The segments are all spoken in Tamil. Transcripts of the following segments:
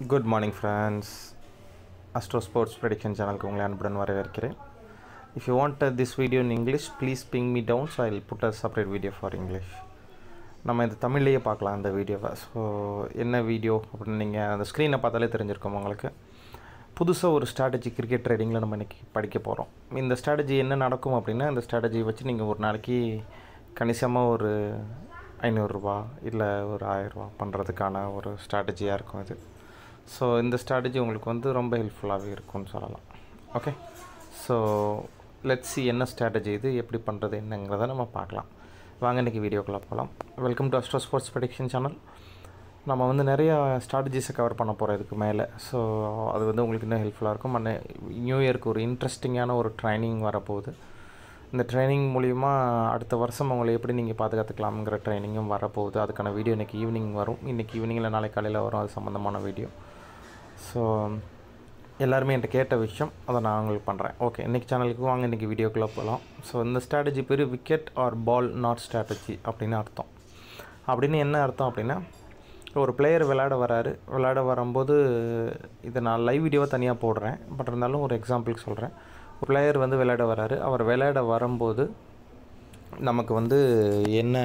Good morning friends astro sports prediction சேனலுக்கு உங்களை அன்புடன் வரவேற்கிறேன் if you want this video in English please ping me down so I put a separate video for English நம்ம இந்த தமிழ்லேயே பார்க்கலாம் அந்த வீடியோவை ஸோ என்ன வீடியோ அப்படின்னு நீங்கள் அந்த ஸ்க்ரீனை பார்த்தாலே தெரிஞ்சிருக்கும் உங்களுக்கு புதுசாக ஒரு ஸ்ட்ராட்டஜி கிரிக்கெட் ட்ரேடிங்கில் நம்ம இன்றைக்கி படிக்க போகிறோம் இந்த ஸ்ட்ராட்டஜி என்ன நடக்கும் அப்படின்னா இந்த ஸ்ட்ராட்டஜியை வச்சு நீங்கள் ஒரு நாளைக்கு கணிசமாக ஒரு ஐநூறுரூவா இல்லை ஒரு ஆயிரரூவா பண்ணுறதுக்கான ஒரு ஸ்ட்ராட்டஜியாக இருக்கும் இது ஸோ இந்த ஸ்ட்ராட்டஜி உங்களுக்கு வந்து ரொம்ப ஹெல்ப்ஃபுல்லாகவே இருக்கும்னு சொல்லலாம் ஓகே ஸோ லெட்ஸ் சி என்ன ஸ்ட்ராட்டஜி இது எப்படி பண்ணுறது என்னங்கிறத நம்ம பார்க்கலாம் வாங்க இன்றைக்கி வீடியோக்குள்ளே போகலாம் welcome to astro sports prediction channel நம்ம வந்து நிறையா ஸ்ட்ராட்டஜிஸை கவர் பண்ண போகிறோம் இதுக்கு மேலே ஸோ அது வந்து உங்களுக்கு இன்னும் ஹெல்ப்ஃபுல்லாக இருக்கும் அண்ட் நியூ இயருக்கு ஒரு இன்ட்ரெஸ்டிங்கான ஒரு ட்ரைனிங் வரப்போகுது இந்த ட்ரைனிங் மூலிமா அடுத்த வருஷம் உங்களை எப்படி நீங்கள் பாதுகாத்துக்கலாம்ங்கிற ட்ரைனிங்கும் வரப்போகுது அதுக்கான வீடியோ இன்றைக்கி ஈவினிங் வரும் இன்றைக்கி ஈவினிங் இல்லை நாளை காலையில் வரும் அது சம்மந்தமான வீடியோ ஸோ எல்லாருமே என்கிட்ட கேட்ட விஷயம் அதை நான் உங்களுக்கு பண்ணுறேன் ஓகே இன்றைக்கி சேனலுக்கு வாங்க இன்றைக்கி வீடியோக்குள்ளே போகலாம் ஸோ இந்த ஸ்ட்ராட்டஜி பேர் wicket or ball not strategy அப்படின்னு அர்த்தம் அப்படின்னு என்ன அர்த்தம் அப்படின்னா ஒரு பிளேயர் விளையாட வராரு விளையாட வரும்போது இதை நான் லைவ் வீடியோவை தனியாக போடுறேன் பட் இருந்தாலும் ஒரு எக்ஸாம்பிளுக்கு சொல்கிறேன் ஒரு பிளேயர் வந்து விளையாட வராரு அவர் விளையாட வரும்போது நமக்கு வந்து என்ன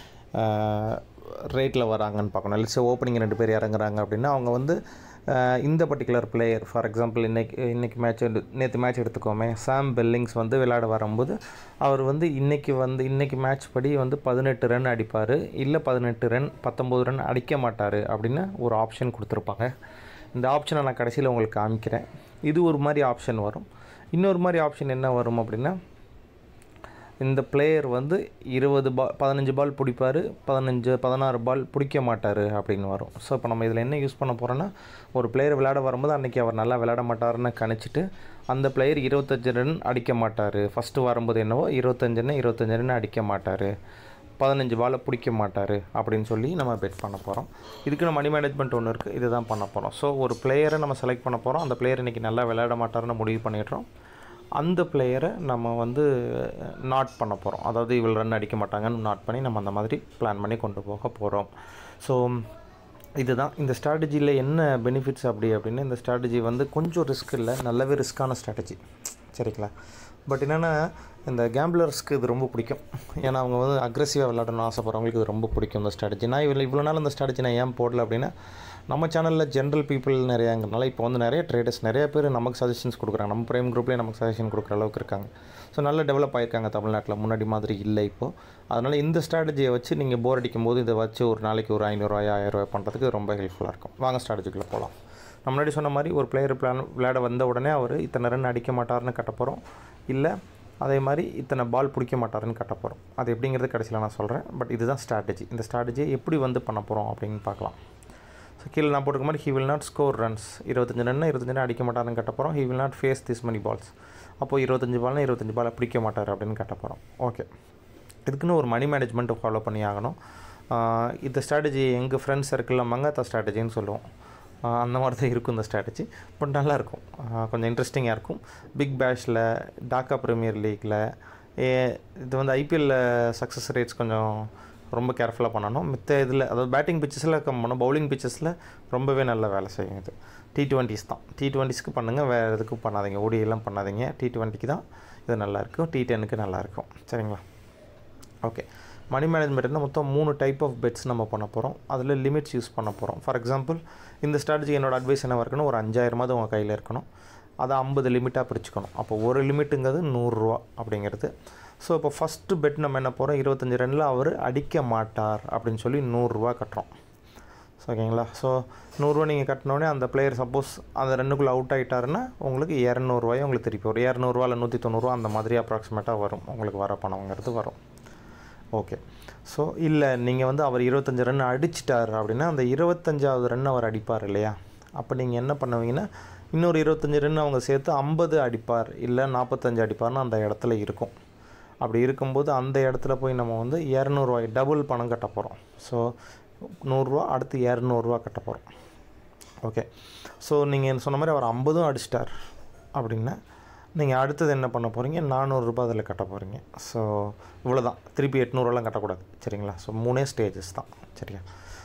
ரேட்டில் வராங்கன்னு பார்க்கணும் லட்ச ஓப்பனிங் ரெண்டு பேர் இறங்குறாங்க அப்படின்னா அவங்க வந்து இந்த பர்டிகுலர் பிளேயர் ஃபார் எக்ஸாம்பிள் இன்றைக்கி இன்றைக்கி மேட்ச் நேற்று மேட்ச் எடுத்துக்கோமே சாம் பெல்லிங்ஸ் வந்து விளையாட வரும்போது அவர் வந்து இன்றைக்கி வந்து இன்றைக்கி மேட்ச் படி வந்து பதினெட்டு ரன் அடிப்பார் இல்லை பதினெட்டு ரன் பத்தொம்போது ரன் அடிக்க மாட்டார் அப்படின்னு ஒரு ஆப்ஷன் கொடுத்துருப்பாங்க இந்த ஆப்ஷனை நான் கடைசியில் உங்களுக்கு காமிக்கிறேன் இது ஒரு மாதிரி ஆப்ஷன் வரும் இன்னொரு மாதிரி ஆப்ஷன் என்ன வரும் அப்படின்னா இந்த பிளேயர் வந்து இருபது பால் பதினஞ்சு பால் பிடிப்பார் பதினஞ்சு பதினாறு பால் பிடிக்க மாட்டார் அப்படின்னு வரும் ஸோ இப்போ நம்ம இதில் என்ன யூஸ் பண்ண போகிறோன்னா ஒரு பிளேயர் விளையாட வரும்போது அன்றைக்கி அவர் நல்லா விளையாட மாட்டாருன்னு கணிச்சிட்டு அந்த பிளேயர் இருபத்தஞ்சு ரன் அடிக்க மாட்டார் ஃபஸ்ட்டு வரும்போது என்னவோ இருபத்தஞ்சுன்னு இருபத்தஞ்சு ரன் அடிக்க மாட்டார் பதினஞ்சு பாலை பிடிக்க மாட்டார் அப்படின்னு சொல்லி நம்ம பெட் பண்ண போகிறோம் இதுக்கு மணி மேனேஜ்மெண்ட் ஒன்று இருக்குது இது தான் பண்ண போகிறோம் ஸோ ஒரு பிளேயரை நம்ம செலக்ட் பண்ண போகிறோம் அந்த பிளேயர் இன்றைக்கி நல்லா விளையாட மாட்டாருன்னு முடிவு பண்ணிடுறோம் அந்த பிளேயரை நம்ம வந்து நாட் பண்ண போகிறோம் அதாவது இவ்வளோ ரன் அடிக்க மாட்டாங்கன்னு நாட் பண்ணி நம்ம அந்த மாதிரி பிளான் பண்ணி கொண்டு போக போகிறோம் ஸோ இதுதான் இந்த ஸ்ட்ராட்டஜியில் என்ன பெனிஃபிட்ஸ் அப்படி அப்படின்னு இந்த ஸ்ட்ராட்டஜி வந்து கொஞ்சம் ரிஸ்க் இல்லை நல்லாவே ரிஸ்க்கான ஸ்ட்ராட்டஜி சரிங்களா பட் என்னென்னா இந்த கேம்பிளர்ஸ்க்கு இது ரொம்ப பிடிக்கும் ஏன்னா அவங்க வந்து அக்ரெசிவாக விளையாடணும்னு ஆசைப்படுறவங்களுக்கு இது ரொம்ப பிடிக்கும் இந்த ஸ்ட்ராட்டஜி நான் இவ்வளோ இவ்வளோ நாள் இந்த ஸ்ட்ராட்டஜி நான் ஏன் போடல அப்படின்னா நம்ம சேனலில் ஜென்ரல் பீப்புள் நிறையாங்கிறனால இப்போ வந்து நிறைய ட்ரேடர்ஸ் நிறைய பேர் நமக்கு சஜஷன்ஸ் கொடுக்குறாங்க நம்ம ப்ரைம் குரூப்லேயே நமக்கு சஜஷன் கொடுக்குற அளவுக்கு இருக்காங்க ஸோ நல்ல டெவலப் ஆகிருக்காங்க தமிழ்நாட்டில் முன்னாடி மாதிரி இல்லை இப்போது அதனால் இந்த ஸ்ட்ராட்டஜியை வச்சு நீங்கள் போர் அடிக்கும் போது இதை வச்சு ஒரு நாளைக்கு ஒரு ஐநூறுரூவாய் ஆயிரரூவா பண்ணுறதுக்கு ரொம்ப ஹெல்ப்ஃபுல்லாக இருக்கும் வாங்க ஸ்ட்ராட்டஜிக்குள்ளே போகலாம் நம்ம முன்னாடி சொன்ன மாதிரி ஒரு பிளேயர் பிளான் விளையாட வந்த உடனே அவர் இத்தனை ரன் அடிக்க மாட்டார்னு கட்ட போகிறோம் இல்லை அதே மாதிரி இத்தனை பால் பிடிக்க மாட்டாருன்னு கட்ட போகிறோம் அது எப்படிங்கிறது கடைசியில் நான் சொல்கிறேன் பட் இதுதான் ஸ்ட்ராட்டஜி இந்த ஸ்ட்ராட்டஜியை எப்படி வந்து பண்ண போகிறோம் அப்படின்னு பார்க்கலாம் ஸோ கீழே நான் போட்டுக்க மாதிரி he will not score runs இருபத்தஞ்சு ரன் இருபத்தஞ்சு ரன் அடிக்க மாட்டாருன்னு கட்ட போகிறோம் he will not face this many balls அப்போது இருபத்தஞ்சு பால்னா இருபத்தஞ்சு பாலை பிடிக்க மாட்டார் அப்படின்னு கட்ட போகிறோம் ஓகே இதுக்குன்னு ஒரு மணி மேனேஜ்மெண்ட்டு ஃபாலோ பண்ணி ஆகணும் இந்த ஸ்ட்ராட்டஜி எங்கள் ஃப்ரெண்ட்ஸ் சர்க்கிளில் மங்காத்தா ஸ்ட்ராட்டஜின்னு சொல்லுவோம் அந்த மாதிரி தான் இருக்கும் இந்த ஸ்ட்ராட்டஜி பட் நல்லாயிருக்கும் கொஞ்சம் இன்ட்ரெஸ்டிங்காக இருக்கும் பிக் பேஷில் டாக்கா ப்ரீமியர் லீக்கில் இது வந்து ஐபிஎல்லில் சக்ஸஸ் ரேட்ஸ் கொஞ்சம் ரொம்ப கேர்ஃபுல்லாக பண்ணணும் மித்த இதில் அதாவது பேட்டிங் பிச்சஸில் கம் பண்ணணும் பவுலிங் பிச்சஸில் ரொம்பவே நல்ல வேலை செய்யும் இது டி டுவெண்ட்டிஸ் தான் டி டுவெண்ட்டிஸ்க்கு பண்ணுங்கள் வேறு எதுக்கும் பண்ணாதீங்க ஓடியெல்லாம் பண்ணாதீங்க டி டுவெண்ட்டிக்கு தான் இது நல்லாயிருக்கும் டி டென்னுக்கு நல்லாயிருக்கும் சரிங்களா ஓகே மணி மேனேஜ்மெண்ட்னா மொத்தம் மூணு டைப் ஆஃப் பெட்ஸ் நம்ம பண்ண போகிறோம் அதில் லிமிட்ஸ் யூஸ் பண்ண போகிறோம் ஃபார் எக்ஸாம்பிள் இந்த ஸ்ட்ராட்டஜி என்னோடய அட்வைஸ் என்ன இருக்கணும் ஒரு அஞ்சாயிரமாவது உங்கள் கையில் இருக்கணும் அதை ஐம்பது லிமிட்டாக பிரிச்சுக்கணும் அப்போ ஒரு லிமிட்டுங்கிறது நூறுரூவா அப்படிங்கிறது ஸோ இப்போ ஃபஸ்ட்டு பெட் நம்ம என்ன போகிறோம் இருபத்தஞ்சி ரனில் அவர் அடிக்க மாட்டார் அப்படின்னு சொல்லி நூறுரூவா கட்டுறோம் ஸோ ஓகேங்களா ஸோ நூறுரூவா நீங்கள் கட்டினோடனே அந்த பிளேயர் சப்போஸ் அந்த ரெண்டுக்குள்ளே அவுட் ஆகிட்டாருன்னா உங்களுக்கு இரநூறுவாயை உங்களுக்கு திருப்பி வரும் இரநூறுவா இல்லை நூற்றி தொண்ணூறுவா அந்த மாதிரி அப்ராக்சிமேட்டாக வரும் உங்களுக்கு வர பணங்கிறது வரும் ஓகே ஸோ இல்லை நீங்கள் வந்து அவர் இருபத்தஞ்சி ரன் அடிச்சிட்டார் அப்படின்னா அந்த இருபத்தஞ்சாவது ரன் அவர் அடிப்பார் இல்லையா அப்போ நீங்கள் என்ன பண்ணுவீங்கன்னா இன்னொரு இருபத்தஞ்சி ரன் அவங்க சேர்த்து ஐம்பது அடிப்பார் இல்லை நாற்பத்தஞ்சு அடிப்பார்னு அந்த இடத்துல இருக்கும் அப்படி இருக்கும்போது அந்த இடத்துல போய் நம்ம வந்து இரநூறுவாய் டபுள் பணம் கட்ட போகிறோம் ஸோ நூறுரூவா அடுத்து இரநூறுவா கட்ட போகிறோம் ஓகே ஸோ நீங்கள் சொன்ன மாதிரி அவர் ஐம்பதும் அடிச்சிட்டார் அப்படின்னா நீங்கள் அடுத்தது என்ன பண்ண போகிறீங்க நானூறுரூபா அதில் கட்ட போகிறீங்க ஸோ இவ்வளோ தான் திருப்பி எட்நூறுவாலாம் கட்டக்கூடாது சரிங்களா ஸோ மூணே ஸ்டேஜஸ் தான் சரியா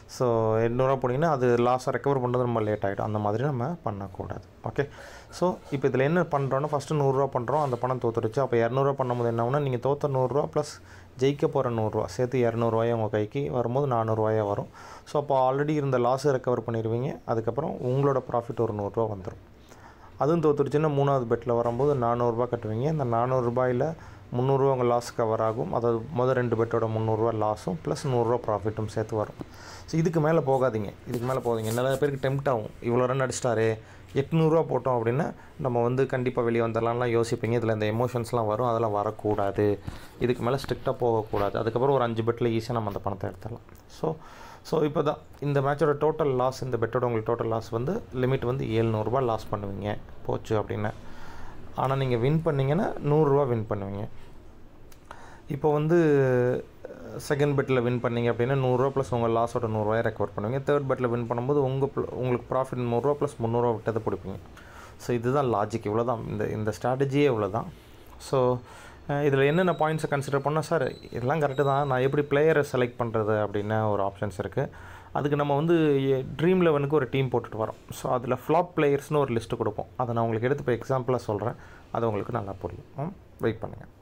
ஸோ எண்ணூறுவா போனீங்கன்னா அது லாஸை ரெக்கவர் பண்ணுறது ரொம்ப லேட் ஆகிடும் அந்த மாதிரி நம்ம பண்ணக்கூடாது ஓகே ஸோ இப்போ இதில் என்ன பண்ணுறோன்னா ஃபஸ்ட்டு நூறுரூவா பண்ணுறோம் அந்த பணம் தோத்துருச்சு அப்போ இரநூறுவா பண்ணும்போது என்ன ஆகும்னா நீங்கள் தோத்த நூறுரூவா ப்ளஸ் ஜெயிக்க போகிற நூறுரூவா சேர்த்து இரநூறுவாயை உங்கள் கைக்கு வரும்போது நானூறுரூவாயா வரும் ஸோ அப்போ ஆல்ரெடி இருந்த லாஸை ரெக்கவர் பண்ணிடுவீங்க அதுக்கப்புறம் உங்களோட ப்ராஃபிட் ஒரு நூறுரூவா வந்துடும் அதுவும் தோத்துருச்சுன்னா மூணாவது பெட்டில் வரும்போது நானூறுரூபா கட்டுவீங்க இந்த நானூறுரூபாயில் முந்நூறுரூவா உங்கள் லாஸ் கவர் ஆகும் அதாவது முதல் ரெண்டு பெட்டோட முந்நூறுரூவா லாஸும் ப்ளஸ் நூறுரூவா ப்ராஃபிட்டும் சேர்த்து வரும் ஸோ இதுக்கு மேலே போகாதீங்க இதுக்கு மேலே போகாதீங்க நிறைய பேருக்கு டெம்ட் ஆகும் இவ்வளோ ரன் அடிச்சிட்டாரே எட்நூறுரூவா போட்டோம் அப்படின்னா நம்ம வந்து கண்டிப்பாக வெளியே வந்துடலாம்லாம் யோசிப்பீங்க இதில் இந்த எமோஷன்ஸ்லாம் வரும் அதெல்லாம் வரக்கூடாது இதுக்கு மேலே ஸ்ட்ரிக்டாக போகக்கூடாது அதுக்கப்புறம் ஒரு அஞ்சு பெட்டில் ஈஸியாக நம்ம அந்த பணத்தை எடுத்துடலாம் ஸோ ஸோ இப்போ தான் இந்த மேட்சோட டோட்டல் லாஸ் இந்த பெட்டோட உங்களுக்கு டோட்டல் லாஸ் வந்து லிமிட் வந்து ஏழ்நூறுபா லாஸ் பண்ணுவீங்க போச்சு அப்படின்னு ஆனால் நீங்கள் வின் பண்ணிங்கன்னா நூறுரூவா வின் பண்ணுவீங்க இப்போ வந்து செகண்ட் பெட்டில் வின் பண்ணீங்க அப்படின்னா நூறுரூவா ப்ளஸ் உங்கள் லாஸோட நூறுரூவாயை ரெக்கவர் பண்ணுவீங்க தேர்ட் பெட்டில் வின் பண்ணும்போது உங்கள் pl- உங்களுக்கு ப்ராஃபிட் நூறுரூவா ப்ளஸ் முந்நூறுரூவா விட்டதை பிடிப்பீங்க ஸோ இதுதான் லாஜிக் இவ்வளோ தான் இந்த இந்த ஸ்ட்ராட்டஜியே இவ்வளோ தான் ஸோ இதில் என்னென்ன பாயிண்ட்ஸை கன்சிடர் பண்ணால் சார் இதெல்லாம் கரெக்டு தான் நான் எப்படி பிளேயரை செலக்ட் பண்ணுறது அப்படின்னு ஒரு ஆப்ஷன்ஸ் இருக்குது அதுக்கு நம்ம வந்து ட்ரீம் லெவனுக்கு ஒரு டீம் போட்டுட்டு வரோம் ஸோ அதில் ஃப்ளாப் பிளேயர்ஸ்னு ஒரு லிஸ்ட்டு கொடுப்போம் அதை நான் உங்களுக்கு எடுத்து இப்போ எக்ஸாம்பிளாக சொல்கிறேன் அது உங்களுக்கு நல்லா புரியும் வெயிட் பண்ணுங்கள்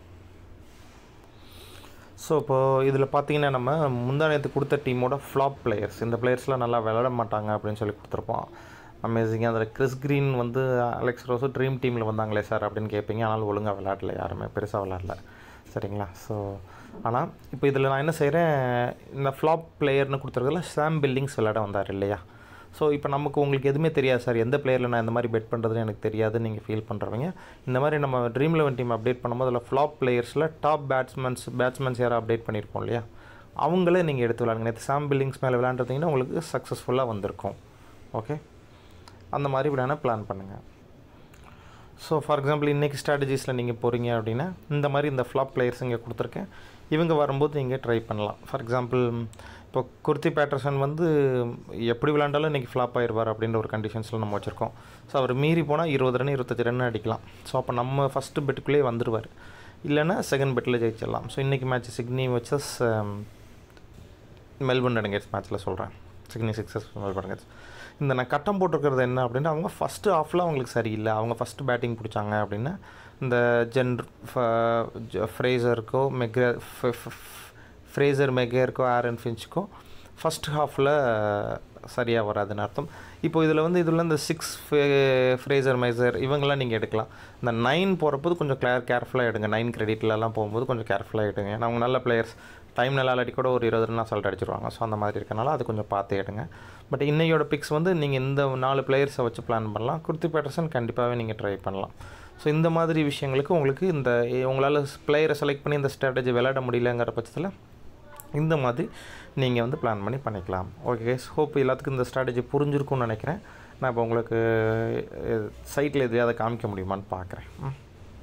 ஸோ இப்போது இதில் பார்த்தீங்கன்னா நம்ம முந்தானத்து கொடுத்த டீமோட ஃப்ளாப் பிளேயர்ஸ் இந்த பிளேயர்ஸ்லாம் நல்லா விளையாட மாட்டாங்க அப்படின்னு சொல்லி கொடுத்துருப்போம் அமேசிங்காக அதில் கிறிஸ் கிரீன் வந்து அலெக்ஸ் ரோஸு ட்ரீம் டீமில் வந்தாங்களே சார் அப்படின்னு கேட்பீங்க ஆனால் ஒழுங்காக விளையாடல யாருமே பெருசாக விளையாடல சரிங்களா ஸோ ஆனால் இப்போ இதில் நான் என்ன செய்கிறேன் இந்த ஃப்ளாப் பிளேயர்னு கொடுத்துருக்கல சாம் பில்லிங்ஸ் விளையாட வந்தார் இல்லையா ஸோ இப்போ நமக்கு உங்களுக்கு எதுவுமே தெரியாது சார் எந்த பிளேயரில் நான் இந்த மாதிரி பெட் பண்ணுறதுன்னு எனக்கு தெரியாதுன்னு நீங்கள் ஃபீல் பண்ணுறவங்க இந்த மாதிரி நம்ம ட்ரீம் லெவன் டீம் அப்டேட் பண்ணும்போது அதில் ஃப்ளாப் பிளேயர்ஸில் டாப் பேட்ஸ்மேன்ஸ் பேட்ஸ்மேன்ஸ் யாரும் அப்டேட் பண்ணியிருப்போம் இல்லையா அவங்களே நீங்கள் எடுத்து விளாடுங்க நேற்று சாம் பில்லிங்ஸ் மேலே விளாண்டுருந்தீங்கன்னா உங்களுக்கு சக்ஸஸ்ஃபுல்லாக வந்திருக்கும் ஓகே அந்த மாதிரி விளையாட பிளான் பண்ணுங்கள் ஸோ ஃபார் எக்ஸாம்பிள் இன்றைக்கி ஸ்ட்ராட்டஜிஸில் நீங்கள் போகிறீங்க அப்படின்னா இந்த மாதிரி இந்த ஃப்ளாப் பிளேயர்ஸ் இங்கே கொடுத்துருக்கேன் இவங்க வரும்போது நீங்கள் ட்ரை பண்ணலாம் ஃபார் எக்ஸாம்பிள் இப்போ குர்த்தி பேட்டர்சன் வந்து எப்படி விளாண்டாலும் இன்றைக்கி ஃப்ளாப் ஆயிடுவார் அப்படின்ற ஒரு கண்டிஷன்ஸில் நம்ம வச்சுருக்கோம் ஸோ அவர் மீறி போனால் இருபது ரன் இருபத்தஞ்சி ரன் அடிக்கலாம் ஸோ அப்போ நம்ம ஃபஸ்ட்டு பெட்டுக்குள்ளேயே வந்துடுவார் இல்லைன்னா செகண்ட் பெட்டில் ஜெயிச்சிடலாம் ஸோ இன்றைக்கி match Sydney versus Melbourne Renegades மேட்ச்சில் சொல்கிறேன் சிக்னி சிக்ஸஸ் மெல்பர்ன் ரெனகேட்ஸ் இந்த நான் கட்டம் போட்டிருக்கிறது என்ன அப்படின்னா அவங்க ஃபஸ்ட்டு ஆஃபில் அவங்களுக்கு சரியில்லை அவங்க ஃபஸ்ட்டு பேட்டிங் பிடிச்சாங்க அப்படின்னா இந்த ஜென் ஃப்ரேசருக்கோ மெக்ர ஃப்ரேசர் மெகேருக்கோ ஆரன் ஃபின்ச்சுக்கோ ஃபஸ்ட் ஹாஃபில் சரியாக வராதுன்னு அர்த்தம் இப்போ இதில் வந்து இதில் இந்த சிக்ஸ் ஃப்ரேசர் மைசர் இவங்கெல்லாம் நீங்கள் எடுக்கலாம் இந்த நைன் போகிறப்போது கொஞ்சம் கிளியர் கேர்ஃபுல்லாக எடுங்க நைன் கிரெடிட்லலாம் போகும்போது கொஞ்சம் கேர்ஃபுல்லாக எடுங்க ஏன்னா அவங்க நல்ல பிளேயர்ஸ் டைம் நல்லா இல்லாட்டி கூட ஒரு இருபது ரன் அசால்ட் அடிச்சிருவாங்க ஸோ அந்த மாதிரி இருக்கனால அது கொஞ்சம் பார்த்து எடுங்க பட் இன்னையோட பிக்ஸ் வந்து நீங்கள் இந்த நாலு பிளேயர்ஸை வச்சு பிளான் பண்ணலாம் குர்த்தி பேட்டர்சன் கண்டிப்பாகவே நீங்கள் ட்ரை பண்ணலாம் ஸோ இந்த மாதிரி விஷயங்களுக்கு உங்களுக்கு இந்த உங்களால் பிளேயரை செலக்ட் பண்ணி இந்த ஸ்ட்ராட்டஜி விளையாட முடியலங்கிற பட்சத்தில் இந்த மாதிரி நீங்கள் வந்து பிளான் பண்ணி பண்ணிக்கலாம் ஓகே ஹோப் எல்லாத்துக்கும் இந்த ஸ்ட்ராட்டஜி புரிஞ்சிருக்கும்னு நினைக்கிறேன் நான் இப்போ உங்களுக்கு சைட்டில் எதையாவது காமிக்க முடியுமான்னு பார்க்குறேன் ம்.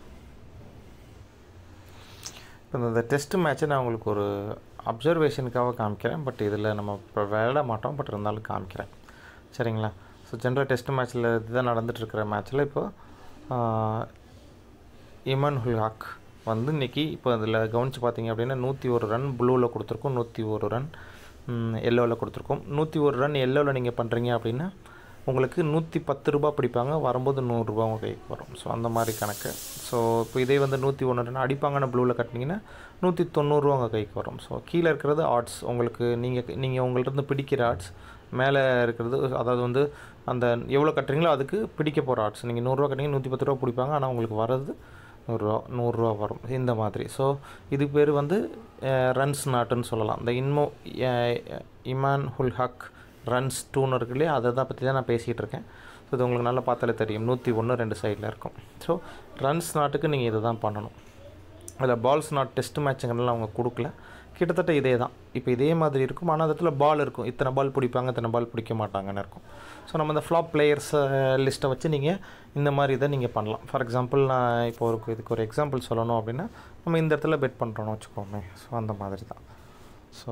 இப்போ இந்த டெஸ்ட் மேட்ச்சை நான் உங்களுக்கு ஒரு அப்சர்வேஷனுக்காக காமிக்கிறேன் பட் இதில் நம்ம இப்போ விளையாட மாட்டோம் பட் இருந்தாலும் காமிக்கிறேன் சரிங்களா ஸோ ஜென்ரல் டெஸ்ட் மேட்ச்சில் இதுதான் நடந்துகிட்ருக்கிற மேட்ச்சில் இப்போ இமான் ஹுல்ஹாக் வந்து இன்றைக்கி இப்போ அதில் கவனித்து பார்த்தீங்க அப்படின்னா நூற்றி ஒரு ரன் ப்ளூவில் கொடுத்துருக்கோம் நூற்றி ஒரு ரன் எல்லோவில் கொடுத்துருக்கோம் நூற்றி ஒரு ரன் எல்லோவில் நீங்கள் பண்ணுறீங்க அப்படின்னா உங்களுக்கு நூற்றி பத்து ரூபா பிடிப்பாங்க வரும்போது நூறுரூபா உங்கள் கைக்கு வரும் ஸோ அந்த மாதிரி கணக்கு ஸோ இப்போ இதே வந்து நூற்றி ஒன்று ரன் அடிப்பாங்கன்னு ப்ளூவில் கட்டினீங்கன்னா நூற்றி தொண்ணூறுரூவா உங்கள் கைக்கு வரும் ஸோ கீழே இருக்கிறது ஆர்ட்ஸ் உங்களுக்கு நீங்கள் நீங்கள் உங்கள்கிட்ட பிடிக்கிற ஆர்ட்ஸ் மேலே இருக்கிறது அதாவது வந்து அந்த எவ்வளோ கட்டுறீங்களோ அதுக்கு பிடிக்க போகிற ஆர்ட்ஸ் நீங்கள் நூறுரூவா கட்டிங்க நூற்றி பத்து ரூபா பிடிப்பாங்க ஆனால் உங்களுக்கு வர்றது நூறுரூவா நூறுரூவா வரும் இந்த மாதிரி ஸோ இது பேர் வந்து ரன்ஸ் நாட்டுன்னு சொல்லலாம் இந்த இன்மோ அஹ், இமான் ஹுல் ஹக் ரன்ஸ் டூன்னு இருக்கு இல்லையா அதை தான் பற்றி தான் நான் பேசிகிட்டு இருக்கேன் ஸோ இது உங்களுக்கு நல்லா பார்த்தாலே தெரியும் நூற்றி ஒன்று ரெண்டு சைடில் இருக்கும் ஸோ ரன்ஸ் நாட்டுக்கு நீங்கள் இதை தான் பண்ணணும் அதில் பால்ஸ் நாட் டெஸ்ட் மேட்சுங்கள்லாம் அவங்க கொடுக்கல கிட்டத்தட்ட இதே தான் இப்போ இதே மாதிரி இருக்கும் ஆனால் அந்த இடத்துல பால் இருக்கும் இத்தனை பால் பிடிப்பாங்க இத்தனை பால் பிடிக்க மாட்டாங்கன்னு இருக்கும் ஸோ நம்ம இந்த ஃப்ளாப் பிளேயர்ஸ் லிஸ்ட்டை வச்சு நீங்கள் இந்த மாதிரி இதை நீங்கள் பண்ணலாம் ஃபார் எக்ஸாம்பிள் நான் இப்போ ஒரு இதுக்கு ஒரு எக்ஸாம்பிள் சொல்லணும் அப்படின்னா நம்ம இந்த இடத்துல பெட் பண்ணுறோன்னு வச்சுக்கோமே ஸோ அந்த மாதிரி தான் ஸோ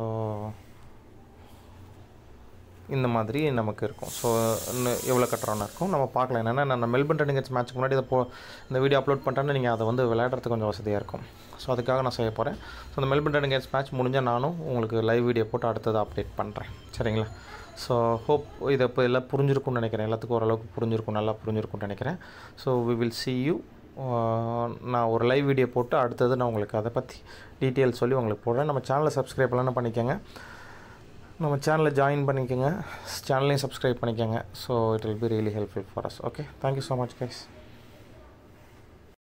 இந்த மாதிரி நமக்கு இருக்கும் ஸோ எவ்வளோ கட்டுறோன்னு இருக்கும் நம்ம பார்க்கலாம் என்னென்னா நான் மெல்பர்ன் ரெனிகேட்ஸ் மேட்ச்சுக்கு முன்னாடி இதை போ இந்த வீடியோ அப்லோட் பண்ணிட்டேன்னா நீங்கள் அதை வந்து விளையாடுறதுக்கு கொஞ்சம் வசதியாக இருக்கும் ஸோ அதுக்காக நான் செய்ய போகிறேன் ஸோ அந்த மெல்பர்ன் ரெனகேட்ஸ் மேட்ச் முடிஞ்சால் நானும் உங்களுக்கு லைவ் வீடியோ போட்டு அடுத்தது அப்டேட் பண்ணுறேன் சரிங்களா ஸோ ஹோப் இதை இப்போ எல்லாம் புரிஞ்சிருக்கும்னு நினைக்கிறேன் எல்லாத்துக்கும் ஓரளவுக்கு புரிஞ்சிருக்கும் நல்லா புரிஞ்சிருக்கும்னு நினைக்கிறேன் so we will see you நான் ஒரு லைவ் வீடியோ போட்டு அடுத்தது நான் உங்களுக்கு அதை பற்றி டீட்டெயில் சொல்லி உங்களுக்கு போடுறேன் நம்ம சேனலை சப்ஸ்கிரைப் பண்ணலாம் பண்ணிக்கோங்க நம்ம சேனலை ஜாயின் பண்ணிக்கோங்க சேனலையும் சப்ஸ்கிரைப் பண்ணிக்கோங்க so it will be really helpful for us okay thank you so much guys